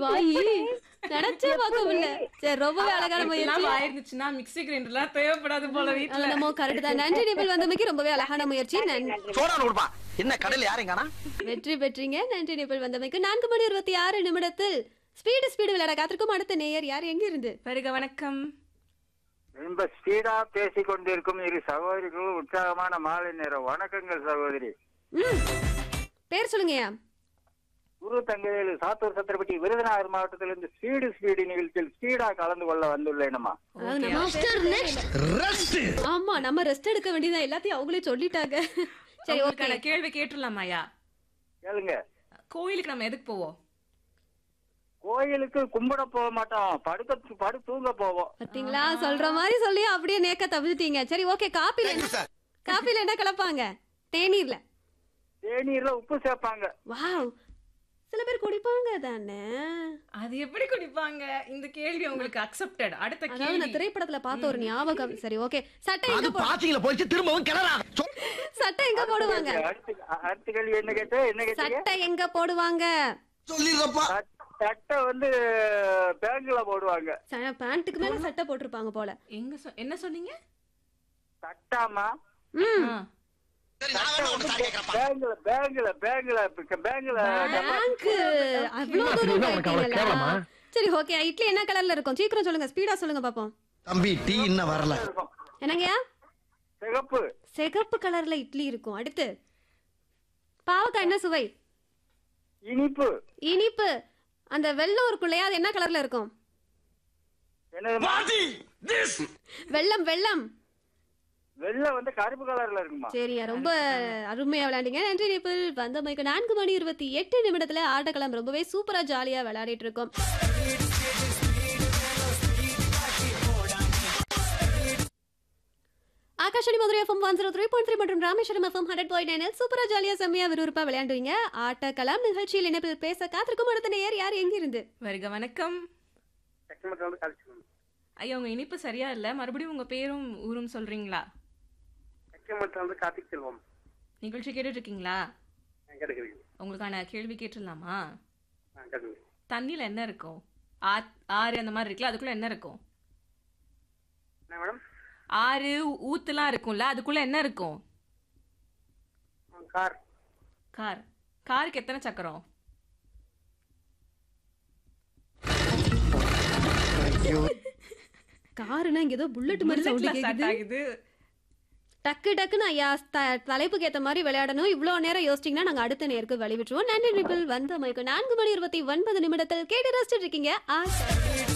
வாயி நினைச்சே பார்க்க முடியல சரி ரொம்பவே அழகான முயற்சி எல்லாம் ஆயிருந்துச்சுன்னா மிக்ஸி கிரைண்டர்லாம் தேவைப்படாது போல வீட்டுல நம்ம கரெக்ட் தான் நன்றி நிபிள் வந்தமைக்கு ரொம்பவே அழகான முயற்சி நன்றி சோடா கொடுப்பா என்ன கடையில யாரையும் காணா வெற்றி பெற்றீங்க நன்றி நிபிள் வந்தமைக்கு நான்கு மணி இருபத்தி ஆறு நிமிடத்தில் ஸ்பீடு ஸ்பீடு விளையாட காத்திருக்கும் அடுத்த நேயர் யார் எங்க இருந்து வருக வணக்கம் ரொம்ப ஸ்பீடா பேசிக் கொண்டிருக்கும் இரு சகோதரிகளும் உற்சாகமான மாலை நேரம் வணக்கங்கள் சகோதரி ம் பேர் சொல்லுங்கய்யா குரு தங்கவேலு சாத்தூர் சத்திரப்பட்டி விருதுநகர் மாவட்டத்திலிருந்து ஸ்பீடு ஸ்பீடு நிகழ்ச்சியில் ஸ்பீடா கலந்து கொள்ள வந்துள்ளேனம்மா அதாவது நம்ம ஆமா நம்ம ரெஸ்ட் எடுக்க வேண்டியதான் எல்லாத்தையும் அவங்களே சொல்லிட்டாங்க சரி ஓகே உங்களுக்கான கேள்வி கேட்டுடலாமாயா கேளுங்க கோயிலுக்கு நம்ம எதுக்கு போவோம் கோயிலுக்கு கும்பிட போக மாட்டோம் படுக்க படு தூங்க போவோம் பாத்தீங்களா சொல்ற மாதிரி சொல்லி அப்படியே நேக்க தவிச்சிட்டீங்க சரி ஓகே காப்பில என்ன- காப்பில என்ன கலப்பாங்க தேநீர்ல தேநீர்ல உப்பு சேர்ப்பாங்க வாவ் சில பேர் குடிப்பாங்க தானே அது எப்படி குடிப்பாங்க இந்த கேள்வி உங்களுக்கு அக்செப்டட் அடுத்த அதாவது கேள்வி நான் திரைப்படத்துல பார்த்த ஒரு ஞாபகம் சரி ஓகே சட்டை எங்க அது போ- பாச்சிங்கள போயிடுச்சு திரும்பவும் கிளறா சட்டை எங்க போடுவாங்க அடுத்து அடுத்த கேள்வி என்ன கேட்ட என்ன கேட்டீங்க சட்டை எங்க போடுவாங்க சொல்லிடுறப்பா சட்- சட்டை வந்து பேங்க்ல போடுவாங்க ச- பேண்ட்டுக்கு மேல சட்டை போட்டிருப்பாங்க போல எங்க சொ- என்ன சொன்னீங்க சட்டாமா ம் ஆ. சரி நான் வேணா உனக்கு சாரி கேட்கறேன் பேங்க்ல பேங்க்ல பேங்க்ல பேங்க்ல பேங்க் அவ்வளவு தூரம் போயிட்டீங்களா சரி ஓகே இட்லி என்ன கலர்ல இருக்கும் சீக்கிரம் சொல்லுங்க ஸ்பீடா சொல்லுங்க பாப்போம் தம்பி டீ இன்னும் வரல இருக்கும் என்னங்கய்யா சிகப்பு சிகப்பு கலர்ல இட்லி இருக்கும் அடுத்து பாவக்காய் என்ன சுவை இனிப்பு இனிப்பு அந்த வெள்ளம் இருக்கும் இல்லையா அது என்ன கலர்ல இருக்கும் என்னது வெள்ளம் வெள்ளம் வெள்ளை வந்து கருப்பு கலர்ல இருக்குமா சரியா ரொம்ப அருமையா விளையாண்டீங்க நன்றி நிபிள் வந்த மைக்கு நான்கு மணி இருபத்தி எட்டு நிமிடத்துல ஆட்டக்களம் ரொம்பவே சூப்பரா ஜாலியா விளையாடிட்டு இருக்கோம் Akashvani Madurai FM one zero three point three மற்றும் Rameswaram FM hundred point nine சூப்பரா ஜாலியா செம்மையா விறுவிறுப்பா விளையாண்டுவீங்க ஆட்டக்களம் நிகழ்ச்சியில் இணைப்பில் பேச காத்திருக்கும் அடுத்த நேயர் யார் எங்க இருந்து வருக வணக்கம் ஐயா உங்க இனிப்பு சரியா இல்ல மறுபடியும் உங்க பேரும் ஊரும் சொல்றீங்களா வந்து கார்த்திக் செல்வம் நிகழ்ச்சி கேட்டுட்டு இருக்கீங்களா கிடைக்கிறீங்க உங்களுக்கான கேள்வி கேட்டுடலாமா தண்ணியில என்ன இருக்கும் ஆத்- ஆறு அந்த மாதிரி இருக்குல்ல அதுக்குள்ள என்ன இருக்கும் என்ன மேடம் ஆறு ஊத்துலாம் இருக்கும்ல அதுக்குள்ள என்ன இருக்கும் கார் கார் காருக்கு எத்தனை சக்கரம் காருனா இங்க ஏதோ புல்லட் மாதிரி சவுண்ட் Bulletல start கேக்குது ஆகுது டக்கு டக்குன்னு ஐயா த- தலைப்புக்கு ஏத்த மாதிரி விளையாடணும் இவ்வளோ நேரம் யோசிச்சிங்கன்னா நாங்க அடுத்த நேருக்கு வழி விட்டுருவோம் நன்றி நிபிள் வந்த மைக்கு நான்கு மணி இருபத்தி ஒன்பது நிமிடத்தில் கேட்டு ரசிச்சிட்டு இருக்கீங்க ஆ